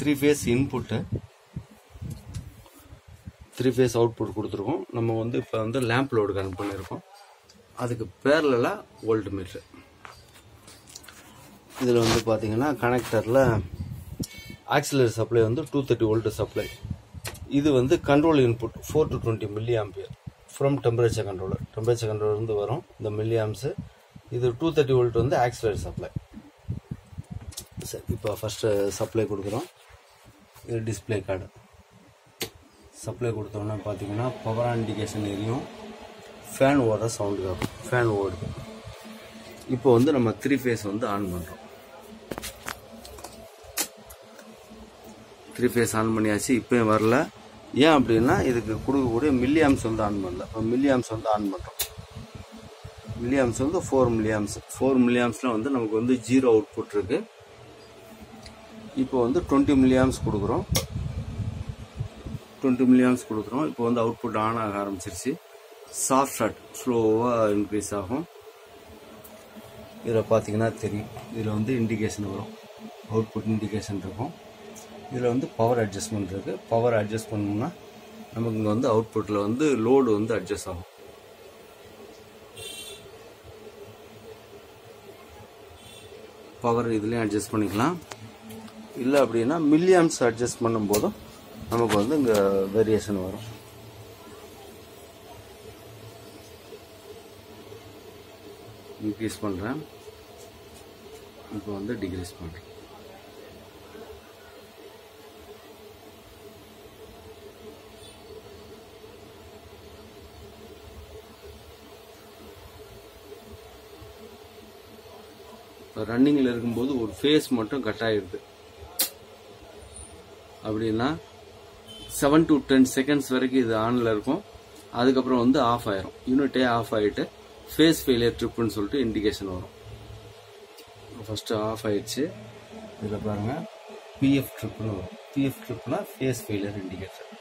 three phase input three phase output கொடுத்துருக்கோம் நம்ம வந்து இப்போ வந்து லேம்ப் லோடு கனெக்ட் பண்ணியிருக்கோம் அதுக்கு பேரலாக வோல்ட் மீட்ரு இதில் வந்து பார்த்தீங்கன்னா கனெக்டரில் ஆக்சிலரி சப்ளை வந்து டூ தேர்ட்டி வோல்ட் சப்ளை இது வந்து control input four to twenty milli ampere from temperature controller temperature controller இருந்து வரும் இந்த மில்லி ஆம்ஸு இது டூ தேர்ட்டி வோல்ட் வந்து ஆக்சிலரி சப்ளை சரி இப்போ ஃபஸ்ட்டு சப்ளை கொடுக்குறோம் இது டிஸ்பிளே கார்டு சப்ளை கொடுத்தோன்னே பார்த்தீங்கன்னா பவர் இண்டிகேஷன் எரியும் ஃபேன் ஓடுற சவுண்டு கேட்கும் ஃபேன் ஓடுது இப்போ வந்து நம்ம த்ரீ ஃபேஸ் வந்து ஆன் பண்ணுறோம் த்ரீ ஃபேஸ் ஆன் பண்ணியாச்சு இப்போயும் வரல ஏன் அப்படின்னா இதுக்கு கொடுக்கக்கூடிய மில்லி ஆம்ஸ் வந்து ஆன் பண்ணல இப்போ மில்லி ஆம்ஸ் வந்து ஆன் பண்ணுறோம் மில்லி ஆம்ஸ் வந்து four milli amps four milli ஆம்ஸில் வந்து நமக்கு வந்து ஜீரோ அவுட்புட் இருக்கு இப்போ வந்து டுவெண்ட்டி மில்லி ஆம்ஸ் கொடுக்குறோம் டுவெண்ட்டி மில்லி ஆம்ஸ் கொடுக்குறோம் இப்போ வந்து அவுட்புட் ஆன் ஆக ஆரம்பிச்சிருச்சு சாஃப்ட் ஷாட் ஸ்லோவாக இன்க்ரீஸ் ஆகும் இதில் பார்த்தீங்கன்னா தெரியும் இதில் வந்து இண்டிகேஷன் வரும் அவுட்புட் இண்டிகேஷன் இருக்கும் இதில் வந்து பவர் அட்ஜஸ்ட்மெண்ட் இருக்குது பவர் அட்ஜஸ்ட் பண்ணோம்னா நமக்கு இங்கே வந்து அவுட்புட்டில் வந்து லோடு வந்து அட்ஜஸ்ட் ஆகும் பவர் இதுலேயும் அட்ஜஸ்ட் பண்ணிக்கலாம் இல்லை அப்படின்னா மில்லியம்ஸ் அட்ஜஸ்ட் பண்ணும்போதும் நமக்கு வந்து இங்கே வேரியேஷன் வரும் இன்க்ரீஸ் பண்ணுறேன் இப்போ வந்து டிக்ரீஸ் பண்ணுறேன் ரன்னிங்கில் இருக்கும்போது ஒரு ஃபேஸ் மட்டும் கட் ஆகிடுது அப்படின்னா செவன் டு டென் செகண்ட்ஸ் வரைக்கும் இது ஆனில் இருக்கும் அதுக்கப்புறம் வந்து ஆஃப் ஆயிரும் யூனிட்டே ஆஃப் ஆகிட்டு ஃபேஸ் ஃபெயிலியர் ட்ரிப்புன்னு சொல்லிட்டு இண்டிகேஷன் வரும் ஃபஸ்ட்டு ஆஃப் ஆயிடுச்சு இதில் பாருங்கள் பிஎஃப் ட்ரிப்புன்னு வரும் பிஎஃப் ட்ரிப்னா ஃபேஸ் ஃபெயிலியர் இண்டிகேட்டர்